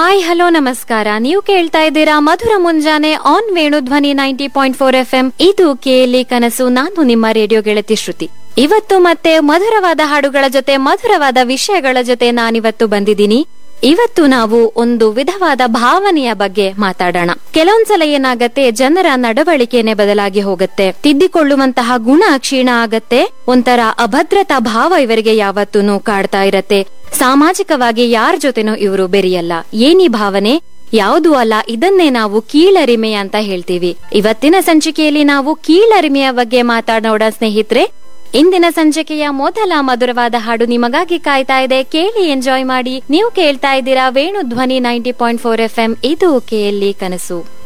hi hello ನಮಸ್ಕಾರ ನೀವು ಕೇಳ್ತಾ ಇದ್ದೀರಾ ಮಧುರ ಮುಂಜಾನೆ on Venu Dhwani ninety point four F M ಇದು ಕೇಳಿ ಕನಸು ನಾನು ನಿಮ್ಮ ರೇಡಿಯೋ ಗೆಳತಿ ಶ್ರುತಿ ಇವತ್ತು ಮತ್ತೆ ಮಧುರವಾದ ಹಾಡುಗಳ ಜೊತೆ ಮಧುರವಾದ ವಿಷಯಗಳ ಜೊತೆ ನಾನಿವತ್ತು ಬಂದಿದ್ದೀನಿ ಇವತ್ತು ನಾವು ಒಂದು ವಿಧವಾದ ಭಾವನೆಯ ಬಗ್ಗೆ ಮಾತಾಡೋಣ ಕೆಲವೊಂದ್ಸಲ ಏನಾಗತ್ತೆ ಜನರ ನಡವಳಿಕೆನೆ ಬದಲಾಗಿ ಹೋಗುತ್ತೆ ತಿದ್ದಿಕೊಳ್ಳುವಂತಹ ಗುಣ ಕ್ಷೀಣ ಆಗತ್ತೆ ಒಂಥರ ಅಭದ್ರತಾ ಭಾವ ಇವರಿಗೆ ಯಾವತ್ತೂ ಕಾಡ್ತಾ ಇರತ್ತೆ ಸಾಮಾಜಿಕವಾಗಿ ಯಾರ ಜೊತೆನೂ ಇವರು ಬೆರೆಯಲ್ಲ ಏನಿ ಭಾವನೆ ಯಾವುದು ಅಲ್ಲ ಇದನ್ನೇ ನಾವು ಕೀಳರಿಮೆ ಅಂತ ಹೇಳ್ತೀವಿ ಇವತ್ತಿನ ಸಂಚಿಕೆಯಲ್ಲಿ ನಾವು ಕೀಳರಿಮೆಯ ಬಗ್ಗೆ ಮಾತಾಡೋಣ ಸ್ನೇಹಿತರೆ ಇಂದಿನ ಸಂಚಿಕೆಯ ಮೊದಲ ಮಧುರವಾದ ಹಾಡು ನಿಮಗಾಗಿ ಕಾಯ್ತಾ ಇದೆ ಕೇಳಿ ಎಂಜಾಯ್ ಮಾಡಿ ನೀವು ಕೇಳ್ತಾ ಇದ್ದೀರಾ Venu Dhwani ninety point four F M ಇದು ಕೇಳಿ ಕನಸು